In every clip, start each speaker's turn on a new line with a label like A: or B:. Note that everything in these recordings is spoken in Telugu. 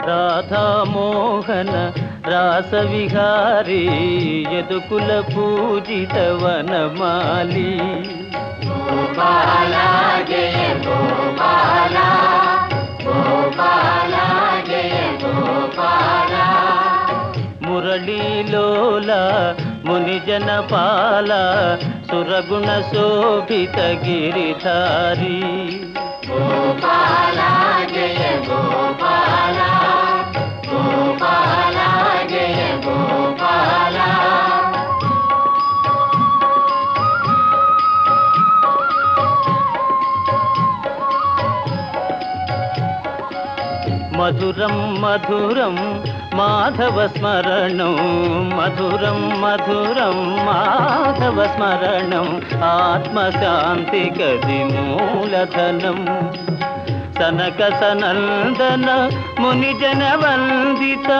A: రాధామోహన రాసవిహారీ యదుకుల పూజిత వనమాలి
B: గోపాల జయ గోపాల గోపాల జయ గోపాల
A: మురళీలోల మునిజన పాల సురగుణ శోభిత గిరిధారి
B: గోపాల జయ గోపాల గోపాల జయ గోపాల
A: మధురం మధురం మాధవ స్మరణం మధురం మధురం మాధవ స్మరణం ఆత్మశాంతి గది మూలధనం సనక సనందన మునిజన వందిత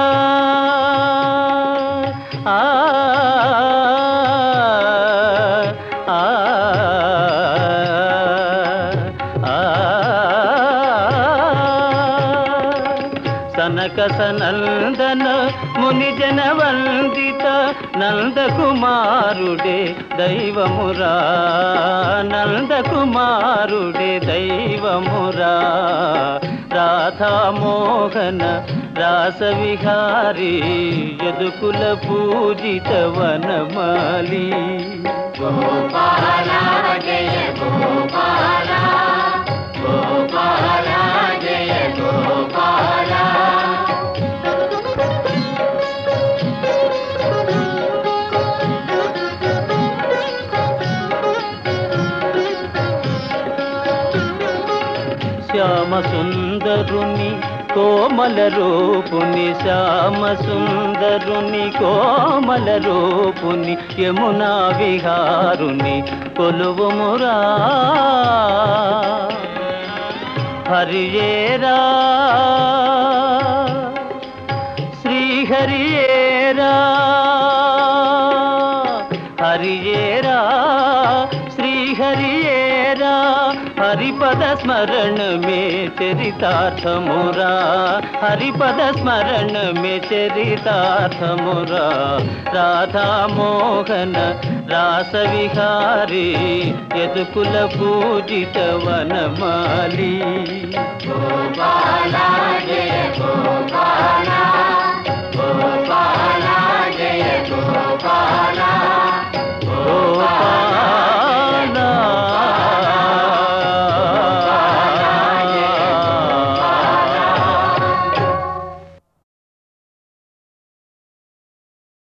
A: ఆ ఆ, ఆ, సనక సనందన మునిజన వందిత నందకుమారుడే దైవమురా నందకుమారుడే దైవమురా రాధామోహన రాసవిహారీ యదుకుల పూజిత వనమాలి
B: గోపాల జయ గోపాల గోపాల జయ గోపాల
A: శ్యామ సుందరుని కోమల రూపుని శ్యామ సుందరుని కోమల రూపుని యమునా విహారుని కొలువుమురా హరియేరా శ్రీహరియేరా హరియేరా శ్రీహరియేరా హరిపద స్మరణ మే చరితార్థమురా హరిపద స్మరణ మే చరితార్థమురా రాధామోహన రాసవిహారీ యదుకుల పూజిత వనమాలి
B: గోపాల